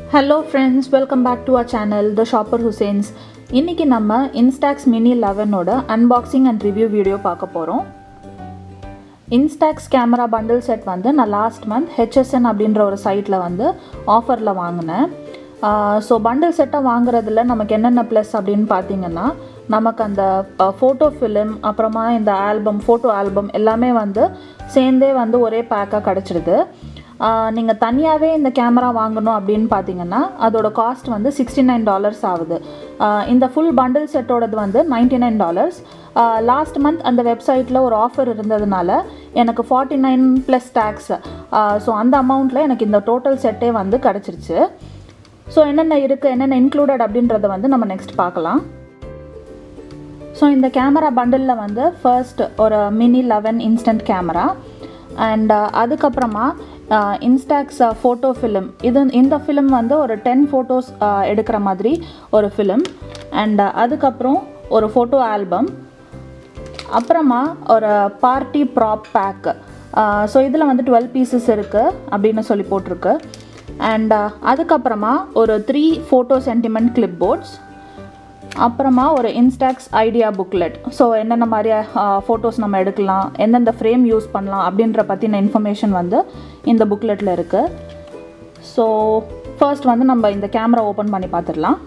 hello friends welcome back to our channel the shopper Hussains இன்றைக்கி நம்ம Instax mini லெவனோட unboxing and review video பார்க்க போகிறோம் இன்ஸ்டாக்ஸ் கேமரா பண்டில் செட் வந்து நான் லாஸ்ட் மந்த் ஹெச்எஸ்என் அப்படின்ற ஒரு சைட்டில் வந்து ஆஃபரில் வாங்கினேன் ஸோ பண்டில் செட்டை வாங்குறதுல நமக்கு என்னென்ன ப்ளஸ் அப்படின்னு பார்த்தீங்கன்னா நமக்கு அந்த ஃபோட்டோ ஃபிலிம் அப்புறமா இந்த ஆல்பம் ஃபோட்டோ ஆல்பம் எல்லாமே வந்து சேர்ந்தே வந்து ஒரே பேக்காக கிடச்சிடுது நீங்கள் தனியாகவே இந்த கேமரா வாங்கணும் அப்படின்னு பார்த்தீங்கன்னா அதோட காஸ்ட் வந்து சிக்ஸ்டி நைன் டாலர்ஸ் ஆகுது இந்த ஃபுல் பண்டில் செட்டோடது வந்து ninety nine dollars last month அந்த வெப்சைட்டில் ஒரு ஆஃபர் இருந்ததுனால எனக்கு forty nine plus tax so அந்த அமௌண்ட்டில் எனக்கு இந்த டோட்டல் செட்டே வந்து கிடச்சிருச்சு ஸோ என்னென்ன இருக்குது என்னென்ன இன்க்ளூடட் அப்படின்றத வந்து நம்ம நெக்ஸ்ட் பார்க்கலாம் ஸோ இந்த கேமரா பண்டிலில் வந்து ஃபர்ஸ்ட் ஒரு mini eleven instant camera and அதுக்கப்புறமா இன்ஸ்டாக்ஸ் ஃபோட்டோ ஃபிலிம் இது இந்த ஃபிலிம் வந்து ஒரு டென் ஃபோட்டோஸ் எடுக்கிற மாதிரி ஒரு ஃபிலிம் அண்ட் அதுக்கப்புறம் ஒரு ஃபோட்டோ ஆல்பம் அப்புறமா ஒரு பார்ட்டி ப்ராப் பேக்கு ஸோ இதில் வந்து டுவெல் பீசஸ் இருக்குது அப்படின்னு சொல்லி போட்டிருக்கு அண்ட் அதுக்கப்புறமா ஒரு three photo sentiment clip boards அப்புறமா ஒரு இன்ஸ்டாக்ஸ் ஐடியா புக்லெட் ஸோ என்னென்ன மாதிரி ஃபோட்டோஸ் நம்ம எடுக்கலாம் எந்தெந்த ஃப்ரேம் யூஸ் பண்ணலாம் அப்படின்ற பற்றின இன்ஃபர்மேஷன் வந்து இந்த புக்லெட்டில் இருக்குது ஸோ ஃபர்ஸ்ட் வந்து நம்ம இந்த கேமரா ஓப்பன் பண்ணி பார்த்துடலாம்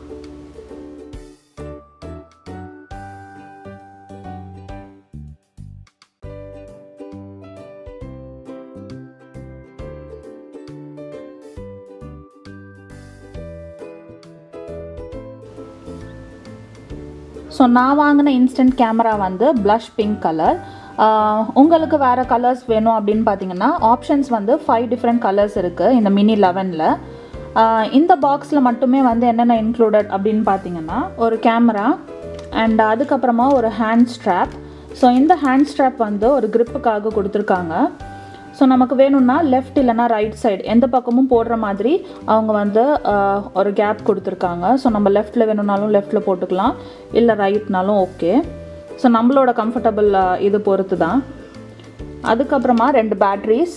ஸோ நான் வாங்கின இன்ஸ்டன்ட் கேமரா வந்து ப்ளஷ் பிங்க் கலர் உங்களுக்கு வேறு கலர்ஸ் வேணும் அப்படின்னு பார்த்தீங்கன்னா ஆப்ஷன்ஸ் வந்து ஃபைவ் டிஃப்ரெண்ட் கலர்ஸ் இருக்குது இந்த மினி லெவனில் இந்த பாக்ஸில் மட்டுமே வந்து என்னென்ன இன்க்ளூடட் அப்படின்னு பார்த்தீங்கன்னா ஒரு கேமரா அண்ட் அதுக்கப்புறமா ஒரு ஹேண்ட் ஸ்ட்ராப் ஸோ இந்த ஹேண்ட் ஸ்ட்ராப் வந்து ஒரு க்ரிப்புக்காக கொடுத்துருக்காங்க ஸோ நமக்கு வேணும்னா லெஃப்ட் இல்லைனா ரைட் சைடு எந்த பக்கமும் போடுற மாதிரி அவங்க வந்து ஒரு கேப் கொடுத்துருக்காங்க ஸோ நம்ம லெஃப்ட்டில் வேணும்னாலும் லெஃப்ட்டில் போட்டுக்கலாம் இல்லை ரைட்னாலும் ஓகே ஸோ நம்மளோட கம்ஃபர்டபுள் இது பொறுத்து தான் அதுக்கப்புறமா ரெண்டு பேட்ரிஸ்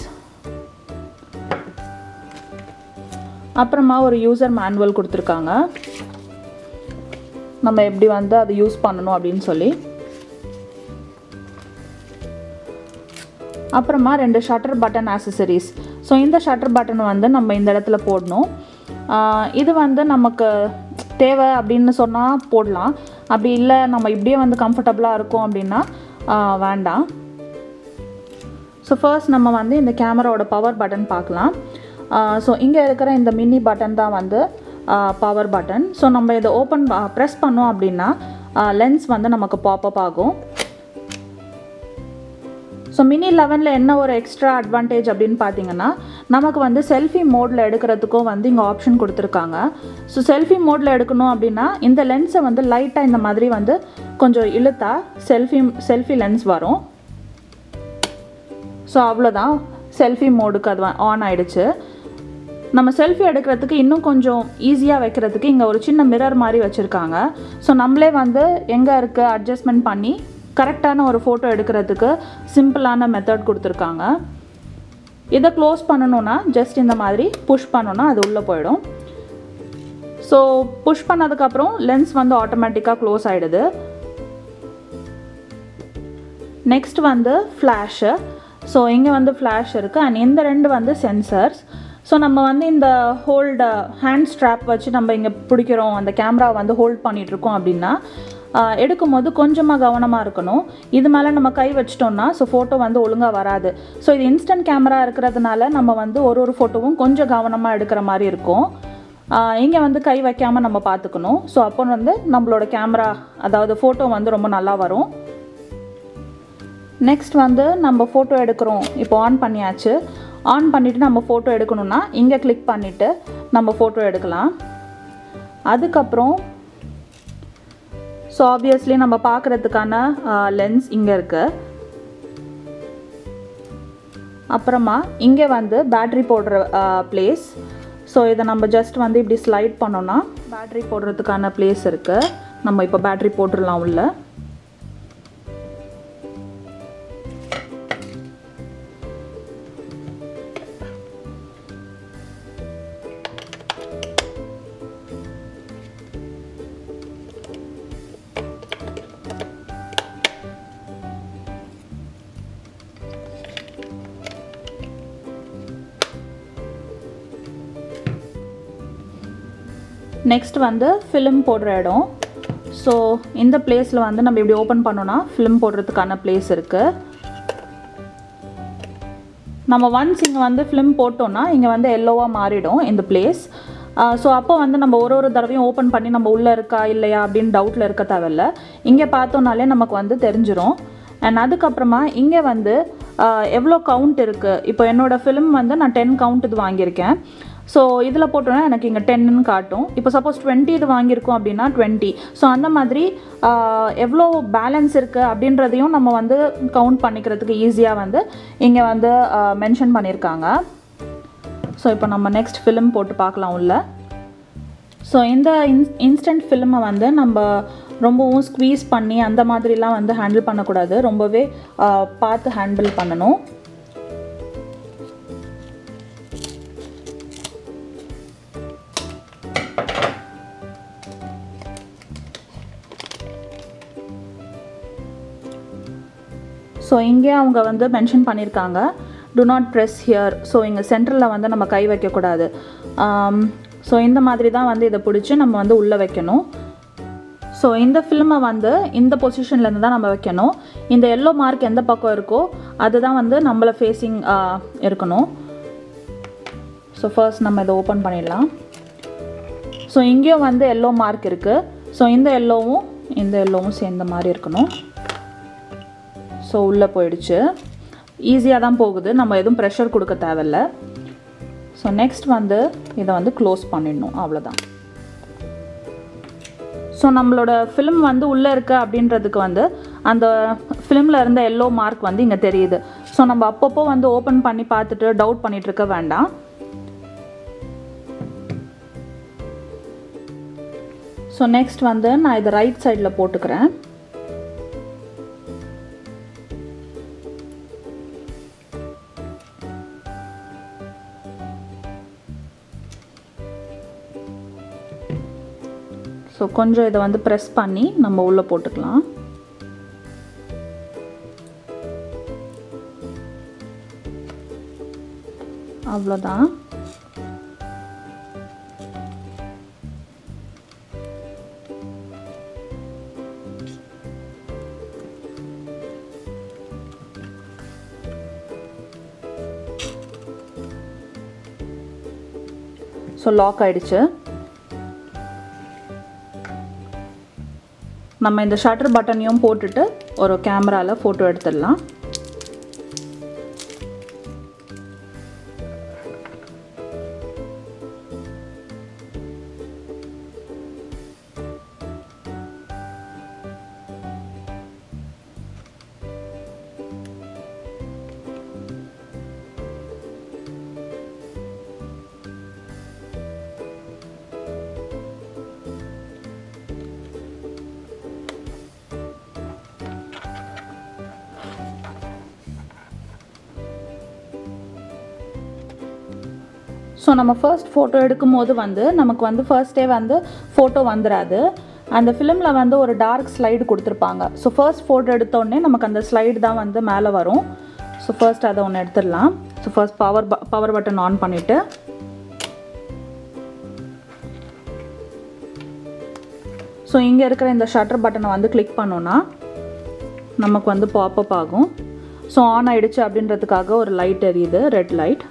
அப்புறமா ஒரு யூசர் மேனுவல் கொடுத்துருக்காங்க நம்ம எப்படி வந்து அதை யூஸ் பண்ணணும் அப்படின்னு சொல்லி அப்புறமா ரெண்டு ஷட்டர் பட்டன் ஆக்சசரிஸ் ஸோ இந்த ஷட்டர் பட்டன் வந்து நம்ம இந்த இடத்துல போடணும் இது வந்து நமக்கு தேவை அப்படின்னு சொன்னால் போடலாம் அப்படி இல்லை நம்ம இப்படியே வந்து கம்ஃபர்டபுளாக இருக்கும் அப்படின்னா வேண்டாம் ஸோ ஃபர்ஸ்ட் நம்ம வந்து இந்த கேமராவோட பவர் பட்டன் பார்க்கலாம் ஸோ இங்கே இருக்கிற இந்த மினி பட்டன் தான் வந்து பவர் பட்டன் ஸோ நம்ம இதை ஓப்பன் ப்ரெஸ் பண்ணோம் அப்படின்னா லென்ஸ் வந்து நமக்கு பாப்பப் ஆகும் ஸோ மினி லெவனில் என்ன ஒரு எக்ஸ்ட்ரா அட்வான்டேஜ் அப்படின்னு பார்த்தீங்கன்னா நமக்கு வந்து செல்ஃபி மோடில் எடுக்கிறதுக்கும் வந்து இங்கே ஆப்ஷன் கொடுத்துருக்காங்க ஸோ செல்ஃபி மோடில் எடுக்கணும் அப்படின்னா இந்த லென்ஸை வந்து லைட்டாக இந்த மாதிரி வந்து கொஞ்சம் இழுத்தா செல்ஃபி செல்ஃபி லென்ஸ் வரும் ஸோ அவ்வளோதான் செல்ஃபி மோடுக்கு அது ஆன் ஆகிடுச்சு நம்ம செல்ஃபி எடுக்கிறதுக்கு இன்னும் கொஞ்சம் ஈஸியாக வைக்கிறதுக்கு இங்கே ஒரு சின்ன மிரர் மாதிரி வச்சுருக்காங்க ஸோ நம்மளே வந்து எங்கே இருக்குது அட்ஜஸ்ட்மெண்ட் பண்ணி கரெக்டான ஒரு ஃபோட்டோ எடுக்கிறதுக்கு சிம்பிளான மெத்தட் கொடுத்துருக்காங்க இதை க்ளோஸ் பண்ணணுன்னா ஜஸ்ட் இந்த மாதிரி புஷ் பண்ணோன்னா அது உள்ளே போயிடும் ஸோ புஷ் பண்ணதுக்கப்புறம் லென்ஸ் வந்து ஆட்டோமேட்டிக்காக க்ளோஸ் ஆகிடுது நெக்ஸ்ட் வந்து ஃப்ளாஷு ஸோ இங்கே வந்து ஃப்ளாஷ் இருக்குது அண்ட் இந்த ரெண்டு வந்து சென்சர்ஸ் ஸோ நம்ம வந்து இந்த ஹோல்டு ஹேண்ட் ஸ்ட்ராப் வச்சு நம்ம இங்கே பிடிக்கிறோம் அந்த கேமரா வந்து ஹோல்ட் பண்ணிகிட்ருக்கோம் அப்படின்னா எடுக்கும்போது கொஞ்சமாக கவனமாக இருக்கணும் இது மேலே நம்ம கை வச்சிட்டோம்னா ஸோ ஃபோட்டோ வந்து ஒழுங்காக வராது ஸோ இது இன்ஸ்டன்ட் கேமரா இருக்கிறதுனால நம்ம வந்து ஒரு ஒரு ஃபோட்டோவும் கொஞ்சம் கவனமாக எடுக்கிற மாதிரி இருக்கும் இங்கே வந்து கை வைக்காமல் நம்ம பார்த்துக்கணும் ஸோ அப்போ வந்து நம்மளோட கேமரா அதாவது ஃபோட்டோ வந்து ரொம்ப நல்லா வரும் நெக்ஸ்ட் வந்து நம்ம ஃபோட்டோ எடுக்கிறோம் இப்போ ஆன் பண்ணியாச்சு ஆன் பண்ணிவிட்டு நம்ம ஃபோட்டோ எடுக்கணுன்னா இங்கே கிளிக் பண்ணிவிட்டு நம்ம ஃபோட்டோ எடுக்கலாம் அதுக்கப்புறம் ஸோ ஆப்வியஸ்லி நம்ம பார்க்குறதுக்கான லென்ஸ் இங்கே இருக்குது அப்புறமா இங்கே வந்து பேட்ரி போடுற பிளேஸ் ஸோ இதை நம்ம ஜஸ்ட் வந்து இப்படி ஸ்லைட் பண்ணோன்னா பேட்ரி போடுறதுக்கான பிளேஸ் இருக்குது நம்ம இப்போ பேட்ரி போட்டுடலாம் உள்ள நெக்ஸ்ட் வந்து ஃபிலிம் போடுற இடம் ஸோ இந்த பிளேஸில் வந்து நம்ம இப்படி ஓப்பன் பண்ணோன்னா ஃபிலிம் போடுறதுக்கான பிளேஸ் இருக்குது நம்ம ஒன்ஸ் இங்கே வந்து ஃபிலிம் போட்டோன்னா இங்கே வந்து எல்லோவாக மாறிடும் இந்த பிளேஸ் ஸோ அப்போ வந்து நம்ம ஒரு ஒரு தடவையும் ஓப்பன் பண்ணி நம்ம உள்ளே இருக்கா இல்லையா அப்படின்னு டவுட்டில் இருக்க தேவையில்ல இங்கே பார்த்தோன்னாலே நமக்கு வந்து தெரிஞ்சிரும் அண்ட் அதுக்கப்புறமா இங்கே வந்து ஆஹ், எவ்வளோ கவுண்ட் இருக்குது இப்போ என்னோடய ஃபிலிம் வந்து நான் டென் கவுண்ட் இது வாங்கியிருக்கேன் ஸோ இதில் போட்டோன்னா எனக்கு இங்கே டென்னு காட்டும் இப்போ சப்போஸ் டுவெண்ட்டி இது வாங்கியிருக்கோம் அப்படின்னா டுவெண்ட்டி ஸோ அந்த மாதிரி ஆஹ், எவ்வளோ பேலன்ஸ் இருக்குது அப்படின்றதையும் நம்ம வந்து கவுண்ட் பண்ணிக்கிறதுக்கு ஈஸியாக வந்து இங்கே வந்து மென்ஷன் பண்ணியிருக்காங்க ஸோ இப்போ நம்ம நெக்ஸ்ட் ஃபிலிம் போட்டு பார்க்கலாம் உள்ள ஸோ இந்த இன்ஸ் இன்ஸ்டன்ட் ஃபிலிமை வந்து நம்ம ரொம்பவும் ஸ்க்வீஸ் பண்ணி அந்த மாதிரிலாம் வந்து ஹேண்டில் பண்ணக்கூடாது ரொம்பவே ஆஹ், பார்த்து ஹேண்டில் பண்ணணும் ஸோ இங்கே அவங்க வந்து மென்ஷன் பண்ணியிருக்காங்க do not press here so இங்கே சென்டரில் வந்து நம்ம கை வைக்கக்கூடாது ஸோ இந்த மாதிரி தான் வந்து இதை பிடிச்சி நம்ம வந்து உள்ளே வைக்கணும் ஸோ இந்த ஃபில்மை வந்து இந்த பொசிஷன்லேருந்து தான் நம்ம வைக்கணும் இந்த எல்லோ மார்க் எந்த பக்கம் இருக்கோ அதுதான் வந்து நம்மளை ஃபேஸிங் இருக்கணும் ஸோ ஃபர்ஸ்ட் நம்ம இதை ஓப்பன் பண்ணிடலாம் ஸோ இங்கேயும் வந்து எல்லோ மார்க் இருக்குது ஸோ இந்த எல்லோவும் இந்த எல்லோவும் சேர்ந்த மாதிரி இருக்கணும் ஸோ உள்ளே போயிடுச்சு ஈஸியாக தான் போகுது நம்ம எதுவும் ப்ரெஷர் கொடுக்க தேவையில்ல ஸோ நெக்ஸ்ட் வந்து இதை வந்து க்ளோஸ் பண்ணிடணும் அவ்வளோதான் ஸோ நம்மளோட ஃபிலிம் வந்து உள்ளே இருக்கு அப்படின்றதுக்கு வந்து அந்த ஃபிலிமில் இருந்த எல்லோ மார்க் வந்து இங்கே தெரியுது ஸோ நம்ம அப்பப்போ வந்து ஓப்பன் பண்ணி பார்த்துட்டு டவுட் பண்ணிட்டு இருக்க வேண்டாம் ஸோ நெக்ஸ்ட் வந்து நான் இதை ரைட் சைடில் போட்டுக்கிறேன் ஸோ கொஞ்சம் இதை வந்து ப்ரெஸ் பண்ணி நம்ம உள்ளே போட்டுக்கலாம் அவ்வளோதான் ஸோ லாக் ஆயிடுச்சு நம்ம இந்த ஷட்டர் பட்டனையும் போட்டுட்டு ஒரு கேமராவில் ஃபோட்டோ எடுத்துடலாம் ஸோ நம்ம ஃபர்ஸ்ட் ஃபோட்டோ எடுக்கும்போது வந்து நமக்கு வந்து ஃபர்ஸ்டே வந்து ஃபோட்டோ வந்துடாது அந்த ஃபிலிமில் வந்து ஒரு டார்க் ஸ்லைடு கொடுத்துருப்பாங்க ஸோ ஃபர்ஸ்ட் ஃபோட்டோ எடுத்தோடனே நமக்கு அந்த ஸ்லைடு தான் வந்து மேலே வரும் ஸோ ஃபர்ஸ்ட் அதை ஒன்று எடுத்துடலாம் so first power power button on பண்ணிவிட்டு ஸோ இங்கே இருக்கிற இந்த ஷட்டர் பட்டனை வந்து கிளிக் பண்ணோன்னா நமக்கு வந்து பாப்பப் ஆகும் ஸோ ஆன் ஆயிடுச்சு அப்படின்றதுக்காக ஒரு லைட் எரியுது ரெட் லைட்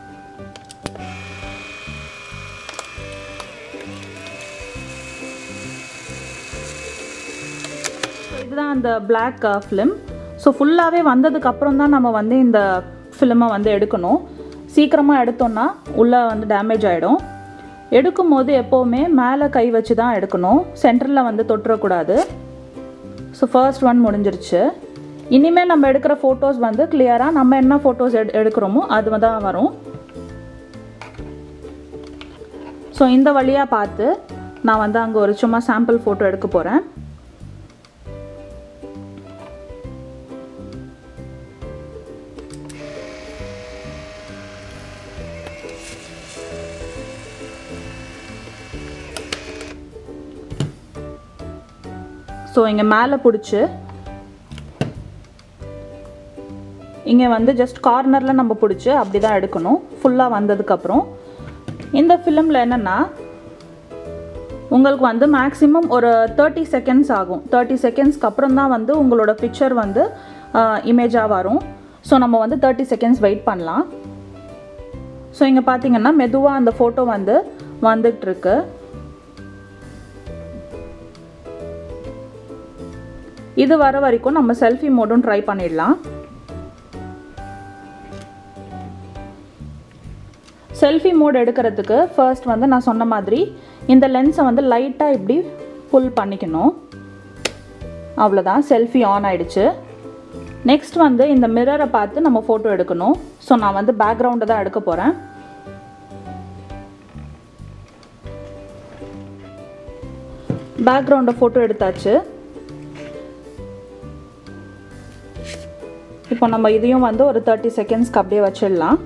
இதுதான் அந்த பிளாக் ஃபிலிம் ஸோ ஃபுல்லாகவே வந்ததுக்கு அப்புறம் தான் நம்ம வந்து இந்த ஃபிலிமை வந்து எடுக்கணும் சீக்கிரமாக எடுத்தோம்னா உள்ளே வந்து டேமேஜ் ஆகிடும் எடுக்கும்போது எப்போவுமே மேலே கை வச்சு தான் எடுக்கணும் சென்டரில் வந்து தொட்டுறக்கூடாது ஸோ ஃபர்ஸ்ட் ஒன் முடிஞ்சிருச்சு இனிமேல் நம்ம எடுக்கிற ஃபோட்டோஸ் வந்து கிளியராக நம்ம என்ன ஃபோட்டோஸ் எடு எடுக்கிறோமோ அது தான் வரும் ஸோ இந்த வழியாக பார்த்து நான் வந்து அங்கே ஒரு சும்மா சாம்பிள் ஃபோட்டோ எடுக்க போகிறேன் ஸோ இங்கே மேலே பிடிச்சி இங்கே வந்து ஜஸ்ட் கார்னரில் நம்ம பிடிச்சி அப்படி தான் எடுக்கணும் ஃபுல்லாக வந்ததுக்கப்புறம் இந்த ஃபிலிமில் என்னென்னா உங்களுக்கு வந்து மேக்ஸிமம் ஒரு தேர்ட்டி செகண்ட்ஸ் ஆகும் தேர்ட்டி செகண்ட்ஸ்க்கு அப்புறம் தான் வந்து உங்களோட பிக்சர் வந்து இமேஜாக வரும் ஸோ நம்ம வந்து தேர்ட்டி செகண்ட்ஸ் வெயிட் பண்ணலாம் ஸோ இங்கே பார்த்தீங்கன்னா மெதுவாக அந்த ஃபோட்டோ வந்து வந்துட்டுருக்கு இது வர வரைக்கும் நம்ம செல்ஃபி மோடும் ட்ரை பண்ணிடலாம் செல்ஃபி மோட் எடுக்கிறதுக்கு ஃபர்ஸ்ட் வந்து நான் சொன்ன மாதிரி இந்த லென்ஸை வந்து லைட்டாக இப்படி புல் பண்ணிக்கணும் அவ்வளோதான் செல்ஃபி ஆன் ஆயிடுச்சு நெக்ஸ்ட் வந்து இந்த மிரரை பார்த்து நம்ம ஃபோட்டோ எடுக்கணும் ஸோ நான் வந்து பேக்ரவுண்டை தான் எடுக்க போகிறேன் பேக்ரவுண்டை ஃபோட்டோ எடுத்தாச்சு இப்போ நம்ம இதையும் வந்து ஒரு தேர்ட்டி செகண்ட்ஸ்க்கு அப்படியே வச்சிடலாம்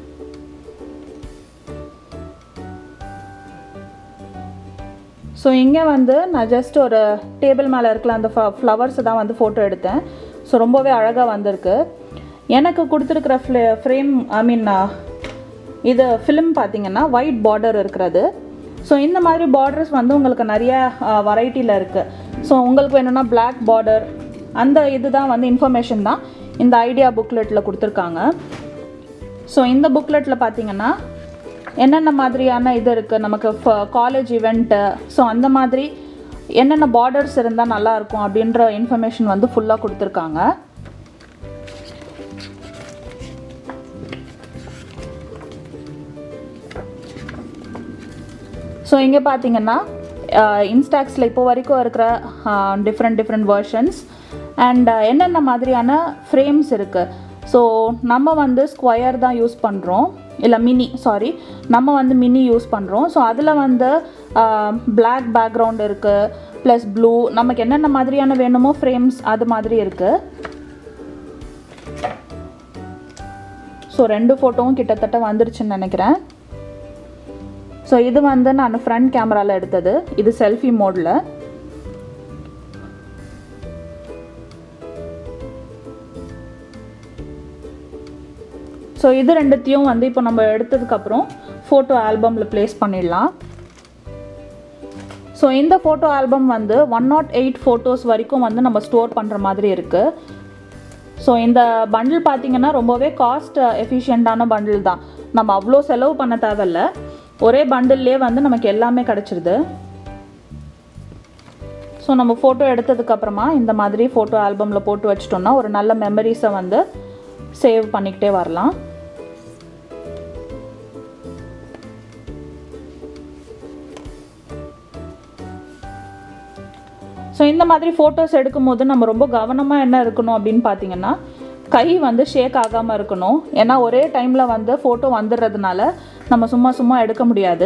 ஸோ இங்கே வந்து நான் ஜஸ்ட் ஒரு டேபிள் மேலே இருக்கிற அந்த ஃப்ளவர்ஸை தான் வந்து ஃபோட்டோ எடுத்தேன் ஸோ ரொம்பவே அழகாக வந்திருக்கு எனக்கு கொடுத்துருக்குற ஃப்ளே ஃப்ரேம் ஐ மீன் இது ஃபிலிம் பார்த்தீங்கன்னா ஒயிட் பார்டர் இருக்கிறது ஸோ இந்த மாதிரி பார்டர்ஸ் வந்து உங்களுக்கு நிறைய வெரைட்டியில் இருக்குது ஸோ உங்களுக்கு வேணும்னா பிளாக் பார்டர் அந்த இதுதான் வந்து இன்ஃபர்மேஷன் தான் இந்த ஐடியா புக்லெட்டில் கொடுத்துருக்காங்க ஸோ இந்த புக்லெட்டில் பார்த்தீங்கன்னா என்னென்ன மாதிரியான இது இருக்குது நமக்கு காலேஜ் இவெண்ட்டு ஸோ அந்த மாதிரி என்னென்ன பார்டர்ஸ் இருந்தால் நல்லாயிருக்கும் அப்படின்ற இன்ஃபர்மேஷன் வந்து ஃபுல்லாக கொடுத்துருக்காங்க ஸோ இங்கே பார்த்தீங்கன்னா இன்ஸ்டாக்ஸில் இப்போ வரைக்கும் இருக்கிற டிஃப்ரெண்ட் டிஃப்ரெண்ட் வேர்ஷன்ஸ் அண்ட் என்னென்ன மாதிரியான ஃப்ரேம்ஸ் இருக்குது ஸோ நம்ம வந்து ஸ்கொயர் தான் யூஸ் பண்ணுறோம் இல்லை மினி சாரி நம்ம வந்து மினி யூஸ் பண்ணுறோம் ஸோ அதில் வந்து பிளாக் பேக்ரவுண்ட் இருக்குது ப்ளஸ் ப்ளூ நமக்கு என்னென்ன மாதிரியான வேணுமோ ஃப்ரேம்ஸ் அது மாதிரி இருக்குது ஸோ ரெண்டு ஃபோட்டோவும் கிட்டத்தட்ட வந்துருச்சுன்னு நினைக்கிறேன் ஸோ இது வந்து நான் ஃப்ரண்ட் கேமராவில் எடுத்தது இது செல்ஃபி மோடில் ஸோ இது ரெண்டுத்தையும் வந்து இப்போ நம்ம எடுத்ததுக்கப்புறம் ஃபோட்டோ ஆல்பமில் ப்ளேஸ் பண்ணிடலாம் ஸோ இந்த ஃபோட்டோ ஆல்பம் வந்து ஒன் நாட் எயிட் ஃபோட்டோஸ் வரைக்கும் வந்து நம்ம ஸ்டோர் பண்ணுற மாதிரி இருக்குது ஸோ இந்த பண்டில் பார்த்தீங்கன்னா ரொம்பவே காஸ்ட் எஃபிஷியண்ட்டான பண்டில் தான் நம்ம அவ்வளோ செலவு பண்ண தேவையில்ல ஒரே பண்டில்லே வந்து நமக்கு எல்லாமே கிடச்சிருது ஸோ நம்ம ஃபோட்டோ எடுத்ததுக்கப்புறமா இந்த மாதிரி ஃபோட்டோ ஆல்பமில் போட்டு வச்சிட்டோம்னா ஒரு நல்ல மெமரிஸை வந்து சேவ் பண்ணிக்கிட்டே வரலாம் ஸோ இந்த மாதிரி ஃபோட்டோஸ் எடுக்கும்போது நம்ம ரொம்ப கவனமாக என்ன இருக்கணும் அப்படின்னு பார்த்தீங்கன்னா கை வந்து ஷேக் ஆகாமல் இருக்கணும் ஏன்னா ஒரே டைமில் வந்து ஃபோட்டோ வந்துடுறதுனால நம்ம சும்மா சும்மா எடுக்க முடியாது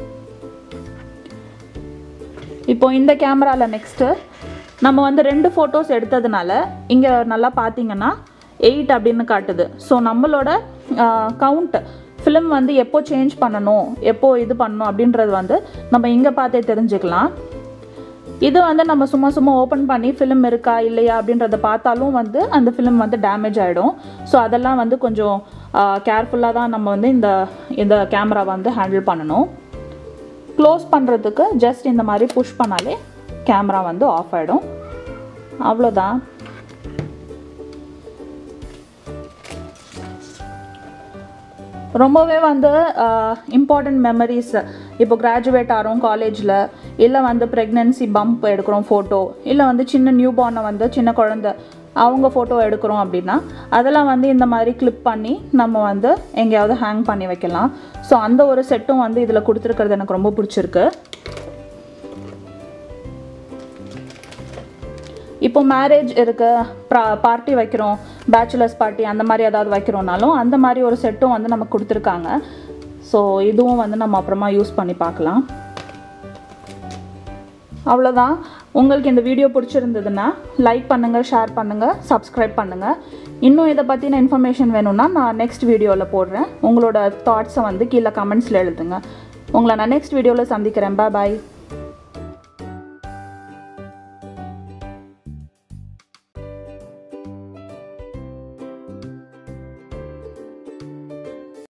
இப்போ இந்த கேமராவில் நெக்ஸ்ட்டு நம்ம வந்து ரெண்டு ஃபோட்டோஸ் எடுத்ததுனால இங்கே நல்லா பார்த்தீங்கன்னா எயிட் அப்படின்னு காட்டுது ஸோ நம்மளோட கவுண்ட் ஃபிலிம் வந்து எப்போ சேஞ்ச் பண்ணணும் எப்போ இது பண்ணணும் அப்படின்றது வந்து நம்ம இங்கே பார்த்தே தெரிஞ்சுக்கலாம் இது வந்து நம்ம சும்மா சும்மா ஓப்பன் பண்ணி ஃபிலிம் இருக்கா இல்லையா அப்படின்றத பார்த்தாலும் வந்து அந்த ஃபிலிம் வந்து டேமேஜ் ஆகிடும் ஸோ அதெல்லாம் வந்து கொஞ்சம் கேர்ஃபுல்லாக தான் நம்ம வந்து இந்த இந்த கேமரா வந்து ஹேண்டில் பண்ணணும் க்ளோஸ் பண்ணுறதுக்கு ஜஸ்ட் இந்த மாதிரி புஷ் பண்ணாலே கேமரா வந்து ஆஃப் ஆகிடும் அவ்வளோதான் ரொம்பவே வந்து இம்பார்ட்டண்ட் மெமரிஸ் இப்போ கிராஜுவேட் ஆகிறோம் காலேஜில் இல்லை வந்து ப்ரெக்னென்சி பம்ப் எடுக்கிறோம் ஃபோட்டோ இல்லை வந்து சின்ன நியூ பார்னை வந்து சின்ன குழந்த அவங்க ஃபோட்டோ எடுக்கிறோம் அப்படின்னா அதெல்லாம் வந்து இந்த மாதிரி கிளிப் பண்ணி நம்ம வந்து எங்கேயாவது ஹேங் பண்ணி வைக்கலாம் ஸோ அந்த ஒரு செட்டும் வந்து இதில் கொடுத்துருக்கிறது எனக்கு ரொம்ப பிடிச்சிருக்கு இப்போ மேரேஜ் இருக்க பார்ட்டி வைக்கிறோம் பேச்சுலர்ஸ் பார்ட்டி அந்த மாதிரி ஏதாவது வைக்கிறோம்னாலும் அந்த மாதிரி ஒரு செட்டும் வந்து நமக்கு கொடுத்துருக்காங்க ஸோ இதுவும் வந்து நம்ம அப்புறமா யூஸ் பண்ணி பார்க்கலாம் அவ்வளோதான் உங்களுக்கு இந்த வீடியோ பிடிச்சிருந்ததுன்னா லைக் பண்ணுங்கள் ஷேர் பண்ணுங்கள் சப்ஸ்கிரைப் பண்ணுங்கள் இன்னும் இதை பற்றின இன்ஃபர்மேஷன் வேணும்னா நான் நெக்ஸ்ட் வீடியோவில் போடுறேன் உங்களோட தாட்ஸை வந்து கீழே கமெண்ட்ஸில் எழுதுங்க உங்களை நான் நெக்ஸ்ட் வீடியோவில் சந்திக்கிறேன் பாய்